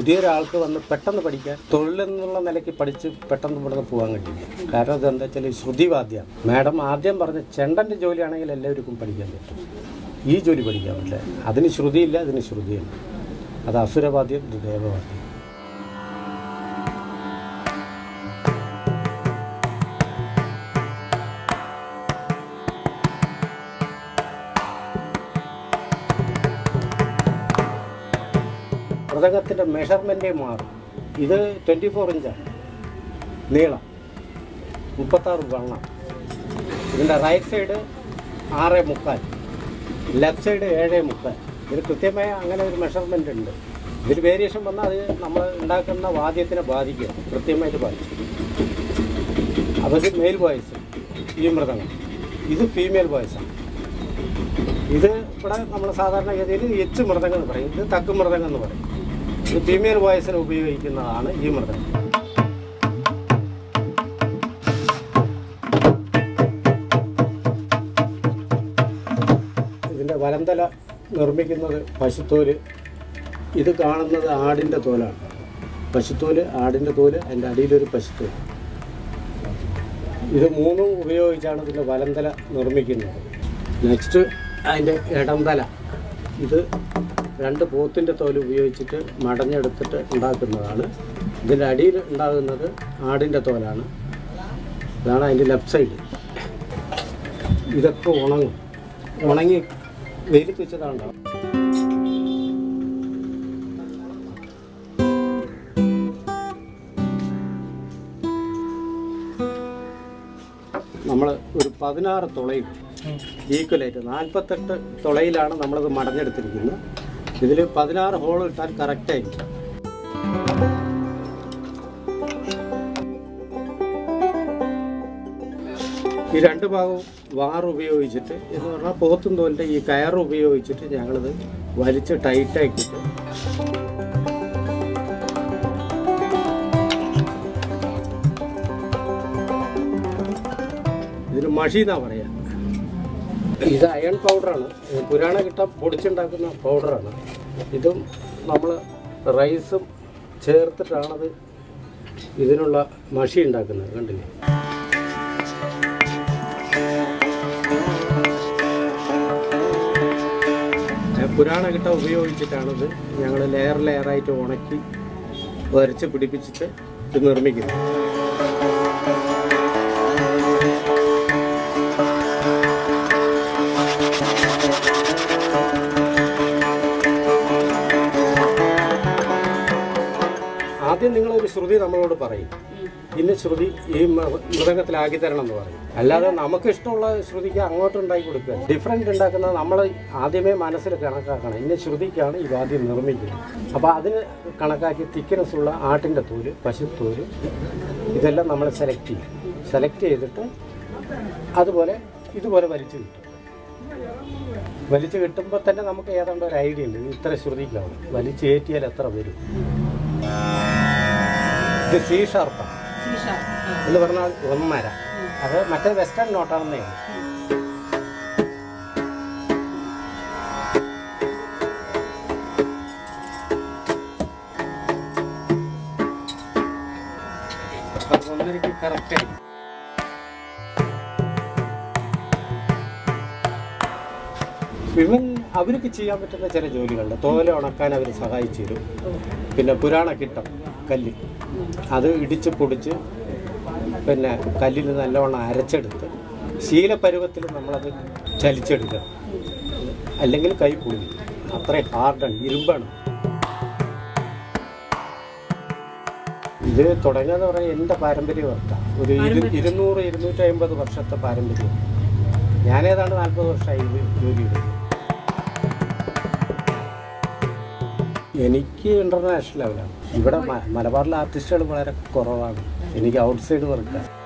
പുതിയൊരാൾക്ക് വന്ന് പെട്ടെന്ന് പഠിക്കാൻ തൊഴിലെന്നുള്ള നിലയ്ക്ക് പഠിച്ച് പെട്ടെന്ന് ഇവിടുന്ന് പോകാൻ കഴിയും കാരണം ഇതെന്താ വെച്ചാൽ ശ്രുതിവാദ്യമാണ് മാഡം ആദ്യം പറഞ്ഞ ചെണ്ടൻ്റെ ജോലിയാണെങ്കിൽ എല്ലാവർക്കും പഠിക്കാൻ പറ്റും ഈ ജോലി പഠിക്കാൻ പറ്റില്ല അതിന് ശ്രുതിയില്ല അതിന് ശ്രുതിയില്ല അത് അസുരവാദ്യം ഇത് ദേവവാദ്യം മൃതകത്തിൻ്റെ മെഷർമെൻറ്റേ മാറും ഇത് ട്വൻറ്റി ഫോർ ഇഞ്ചാണ് നീളം മുപ്പത്താറ് വണ്ണം ഇതിൻ്റെ റൈറ്റ് സൈഡ് ആറ് മുക്കാൽ ലെഫ്റ്റ് സൈഡ് ഏഴ് മുക്കാൽ ഇതിന് കൃത്യമായ അങ്ങനെ ഒരു മെഷർമെൻ്റ് ഉണ്ട് ഇതിൽ വേരിയേഷൻ വന്നാൽ അത് നമ്മൾ ഉണ്ടാക്കുന്ന വാദ്യത്തിനെ ബാധിക്കും കൃത്യമായിട്ട് ബാധിക്കും അപ്പോൾ ഇത് മെയിൽ വോയിസ് ഈ മൃതങ്ങൾ ഇത് ഫീമെയിൽ വോയിസാണ് ഇത് ഇവിടെ നമ്മൾ സാധാരണഗതിയിൽ എച്ച് മൃതങ്ങൾ എന്ന് പറയും ഇത് തക്ക് മൃതങ്ങൾ എന്ന് പറയും ഇത് ഫീമെയിൽ വോയിസിന് ഉപയോഗിക്കുന്നതാണ് ഈ മൃതങ്ങൾ ഇതിൻ്റെ വലന്തല നിർമ്മിക്കുന്നത് പശുത്തോല് ഇത് കാണുന്നത് ആടിൻ്റെ തോലാണ് പശുത്തോല് ആടിൻ്റെ തോല് അതിൻ്റെ അടിയിലൊരു പശുത്തോല് ഇത് മൂന്നും ഉപയോഗിച്ചാണ് ഇതിൻ്റെ വലന്തല നിർമ്മിക്കുന്നത് നെക്സ്റ്റ് അതിൻ്റെ ഇടംതല ഇത് രണ്ട് പോത്തിൻ്റെ തോല് ഉപയോഗിച്ചിട്ട് മടഞ്ഞെടുത്തിട്ട് ഉണ്ടാക്കുന്നതാണ് ഇതിൻ്റെ അടിയിൽ ഉണ്ടാകുന്നത് ആടിൻ്റെ തോലാണ് ഇതാണ് അതിൻ്റെ ലെഫ്റ്റ് സൈഡ് ഇതൊക്കെ ഉണങ്ങും ഉണങ്ങി വെയിലത്ത് വെച്ചതാണ് നമ്മൾ ഒരു പതിനാറ് തുളയിൽ ഈക്വലായിട്ട് നാൽപ്പത്തെട്ട് തുളയിലാണ് നമ്മളിത് മടഞ്ഞെടുത്തിരിക്കുന്നത് ഇതിൽ പതിനാറ് ഹോൾ ഇട്ടാൽ കറക്റ്റായിരിക്കും ഈ രണ്ട് ഭാഗവും വാർ ഉപയോഗിച്ചിട്ട് എന്ന് പറഞ്ഞാൽ പോത്തും തോലിൻ്റെ ഈ കയർ ഉപയോഗിച്ചിട്ട് ഞങ്ങളിത് വലിച്ച് ടൈറ്റാക്കിയിട്ട് ഇതിന് മഷി എന്നാ പറയാ ഇത് അയൺ പൗഡറാണ് പുരാണ കിട്ട പൊടിച്ചുണ്ടാക്കുന്ന പൗഡറാണ് ഇതും നമ്മൾ റൈസും ചേർത്തിട്ടാണത് ഇതിനുള്ള മഷി ഉണ്ടാക്കുന്നത് കണ്ടില്ലേ പുരാണ കിട്ട ഉപയോഗിച്ചിട്ടാണിത് ഞങ്ങൾ ലെയർ ലെയറായിട്ട് ഉണക്കി വരച്ച് പിടിപ്പിച്ചിട്ട് ഇത് നിർമ്മിക്കുന്നത് ആദ്യം നിങ്ങളൊരു ശ്രുതി നമ്മളോട് പറയും ഇന്ന ശ്രുതി ഈ മ- മൃദംഗത്തിലാക്കി തരണം എന്ന് പറയും അല്ലാതെ നമുക്ക് ഇഷ്ടമുള്ള ശ്രുതിക്ക് അങ്ങോട്ട് ഉണ്ടാക്കി കൊടുക്കുക ഡിഫറെൻ്റ് ഉണ്ടാക്കുന്നത് നമ്മൾ ആദ്യമേ മനസ്സിൽ കണക്കാക്കണം ഇന്ന ശ്രുതിക്കാണ് ഈ വാദ്യം നിർമ്മിക്കുന്നത് അപ്പോൾ അതിന് കണക്കാക്കി തിക്നെസ് ഉള്ള ആട്ടിൻ്റെ തോല് പശുത്തോല് ഇതെല്ലാം നമ്മൾ സെലക്ട് ചെയ്യും സെലക്ട് ചെയ്തിട്ട് അതുപോലെ ഇതുപോലെ വലിച്ചു കിട്ടും വലിച്ചു കിട്ടുമ്പോൾ തന്നെ നമുക്ക് ഏതാണ്ട് ഒരു ഐഡിയ ഉണ്ട് ഇത് ഇത്ര ശ്രുതിക്കാവും വലിച്ചു കയറ്റിയാൽ എത്ര വരും ഇത് സി ഷാർപ്പാണ് എന്ന് പറഞ്ഞാൽ ഒന്നര അത് മറ്റേ വെസ്റ്റേൺ നോട്ടാണെന്നേ ഉള്ളൂ അത് ഒന്നരയ്ക്ക് കറക്റ്റ് ആയി ഇവൻ അവർക്ക് ചെയ്യാൻ പറ്റുന്ന ചില ജോലികളുണ്ട് തോല ഉണക്കാൻ അവർ സഹായിച്ചു തരും പിന്നെ പുരാണ കിട്ടം കല്ല് അത് ഇടിച്ച് പൊടിച്ച് പിന്നെ കല്ലിൽ നല്ലവണ്ണം അരച്ചെടുത്ത് ശീലപരുവത്തിൽ നമ്മളത് ചലിച്ചെടുക്കുക അല്ലെങ്കിൽ കൈ പൊളി അത്രയും ഹാർഡാണ് ഇരുമ്പാണ് ഇത് തുടങ്ങുക പറയാൻ എൻ്റെ പാരമ്പര്യ വർക്കാണ് ഒരു ഇരു ഇരുന്നൂറ് ഇരുന്നൂറ്റി അമ്പത് വർഷത്തെ പാരമ്പര്യം ഞാനേതാണ്ട് നാൽപ്പത് വർഷമായി ഇത് ജോലി ചെയ്തത് എനിക്ക് ഇൻ്റർനാഷണൽ ലെവലാണ് ഇവിടെ മ- മലബാറിലെ ആർട്ടിസ്റ്റുകൾ വളരെ കുറവാണ് എനിക്ക് ഔട്ട്സൈഡ് വർക്കാണ്